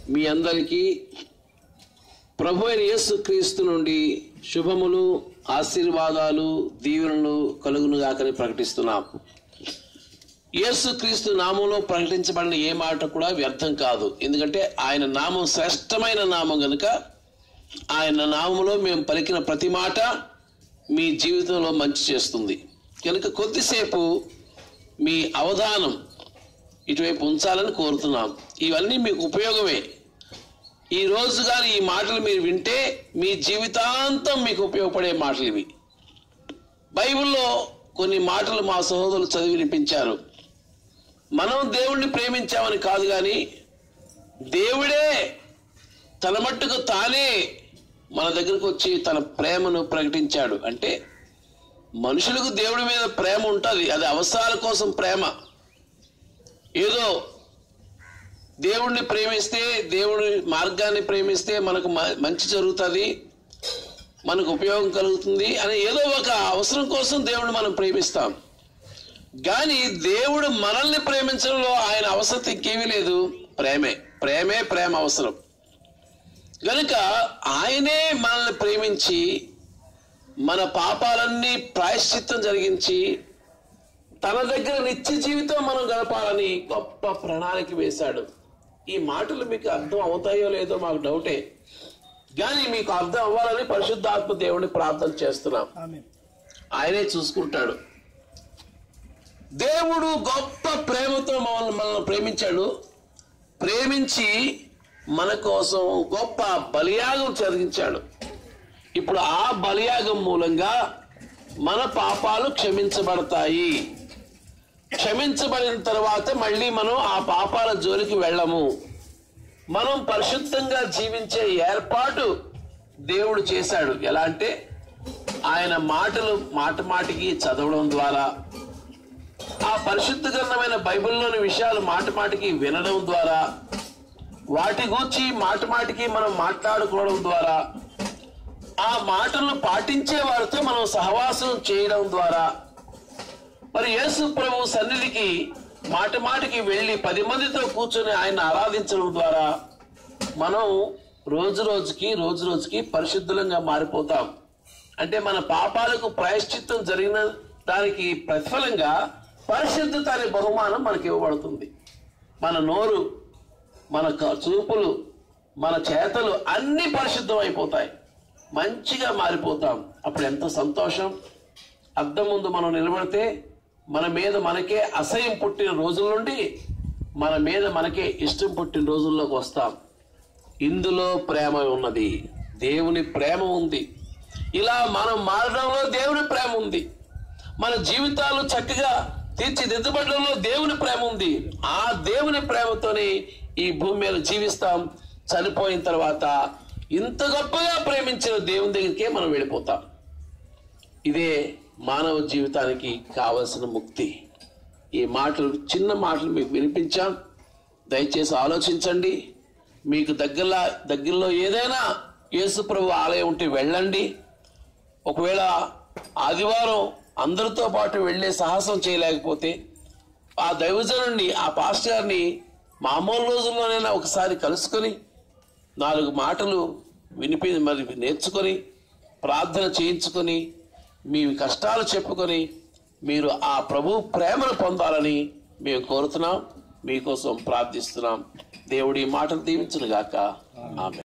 మీ అందరికీ ప్రభు అయిన యేసు క్రీస్తు నుండి శుభములు ఆశీర్వాదాలు దీవెనలు కలుగును గాకని ప్రకటిస్తున్నాం యేసు క్రీస్తు నామంలో ప్రకటించబడిన ఏ మాట కూడా వ్యర్థం కాదు ఎందుకంటే ఆయన నామం శ్రేష్టమైన నామం గనుక ఆయన నామంలో మేము పలికిన ప్రతి మాట మీ జీవితంలో మంచి చేస్తుంది కనుక కొద్దిసేపు మీ అవధానం ఇటువైపు ఉంచాలని కోరుతున్నాం ఇవన్నీ మీకు ఉపయోగమే ఈ రోజు కానీ ఈ మాటలు మీరు వింటే మీ జీవితాంతం మీకు ఉపయోగపడే మాటలు ఇవి బైబిల్లో కొన్ని మాటలు మా సహోదరులు చదివి వినిపించారు మనం దేవుణ్ణి ప్రేమించామని కాదు కానీ దేవుడే తన మట్టుకు తానే మన దగ్గరకు వచ్చి తన ప్రేమను ప్రకటించాడు అంటే మనుషులకు దేవుడి మీద ప్రేమ ఉంటుంది అది అవసరాల కోసం ప్రేమ ఏదో దేవుణ్ణి ప్రేమిస్తే దేవుడి మార్గాన్ని ప్రేమిస్తే మనకు మ- మంచి జరుగుతుంది మనకు ఉపయోగం కలుగుతుంది అని ఏదో ఒక అవసరం కోసం దేవుడిని మనం ప్రేమిస్తాం కానీ దేవుడు మనల్ని ప్రేమించడంలో ఆయన అవసరం ఇంకేమీ లేదు ప్రేమే ప్రేమే ప్రేమ అవసరం గనుక ఆయనే మనల్ని ప్రేమించి మన పాపాలన్నీ ప్రాయశ్చిత్తం జరిగించి తన దగ్గర నిత్య జీవితం మనం గడపాలని గొప్ప ప్రణాళిక వేశాడు ఈ మాటలు మీకు అర్థం అవుతాయో లేదో మాకు డౌటే కానీ మీకు అర్థం అవ్వాలని పరిశుద్ధాత్మ దేవుడిని ప్రార్థన చేస్తున్నాం ఆమె ఆయనే చూసుకుంటాడు దేవుడు గొప్ప ప్రేమతో మనల్ని మనల్ని ప్రేమించాడు ప్రేమించి మన కోసం గొప్ప బలియాగం జరిగించాడు ఇప్పుడు ఆ బలియాగం మూలంగా మన పాపాలు క్షమించబడతాయి క్షమించబడిన తర్వాత మళ్ళీ మనం ఆ పాపాల జోలికి వెళ్ళము మనం పరిశుద్ధంగా జీవించే ఏర్పాటు దేవుడు చేశాడు ఎలా అంటే ఆయన మాటలు మాట మాటికి చదవడం ద్వారా ఆ పరిశుద్ధ గ్రంథమైన బైబిల్లోని విషయాలు మాట మాటికి వినడం ద్వారా వాటి గురించి మాట మాటికి మనం మాట్లాడుకోవడం ద్వారా ఆ మాటలను పాటించే వారితో మనం సహవాసం చేయడం ద్వారా మరి యేసు ప్రభు సన్నిధికి మాట మాటికి వెళ్ళి పది మందితో కూర్చొని ఆయన ఆరాధించడం ద్వారా మనం రోజు రోజుకి రోజు రోజుకి పరిశుద్ధులంగా మారిపోతాం అంటే మన పాపాలకు ప్రాయశ్చిత్తం జరిగిన దానికి ప్రతిఫలంగా పరిశుద్ధత అనే బహుమానం మనకి ఇవ్వబడుతుంది మన నోరు మన క- చూపులు మన చేతలు అన్ని పరిశుద్ధం అయిపోతాయి మంచిగా మారిపోతాం అప్పుడు ఎంత సంతోషం అద్దం ముందు మనం నిలబడితే మన మీద మనకే అసహ్యం పుట్టిన రోజుల నుండి మన మీద మనకే ఇష్టం పుట్టిన రోజుల్లోకి వస్తాం ఇందులో ప్రేమ ఉన్నది దేవుని ప్రేమ ఉంది ఇలా మనం మారడంలో దేవుని ప్రేమ ఉంది మన జీవితాలు చక్కగా తీర్చిదిద్దబడడంలో దేవుని ప్రేమ ఉంది ఆ దేవుని ప్రేమతోనే ఈ భూమి మీద జీవిస్తాం చనిపోయిన తర్వాత ఇంత గొప్పగా ప్రేమించిన దేవుని దగ్గరికే మనం వెళ్ళిపోతాం ఇదే మానవ జీవితానికి కావలసిన ముక్తి ఈ మాటలు చిన్న మాటలు మీకు వినిపించాం దయచేసి ఆలోచించండి మీకు దగ్గరలో దగ్గరలో ఏదైనా యేసుప్రభు ఆలయం ఉంటే వెళ్ళండి ఒకవేళ ఆదివారం అందరితో పాటు వెళ్ళే సాహసం చేయలేకపోతే ఆ దైవజనుడిని ఆ పాస్టర్ గారిని మామూలు రోజుల్లోనైనా ఒకసారి కలుసుకొని నాలుగు మాటలు వినిపి మరి నేర్చుకొని ప్రార్థన చేయించుకొని మీ కష్టాలు చెప్పుకొని మీరు ఆ ప్రభు ప్రేమను పొందాలని మేము కోరుతున్నాం మీకోసం ప్రార్థిస్తున్నాం దేవుడి మాటలు దీవించును గాక ఆమె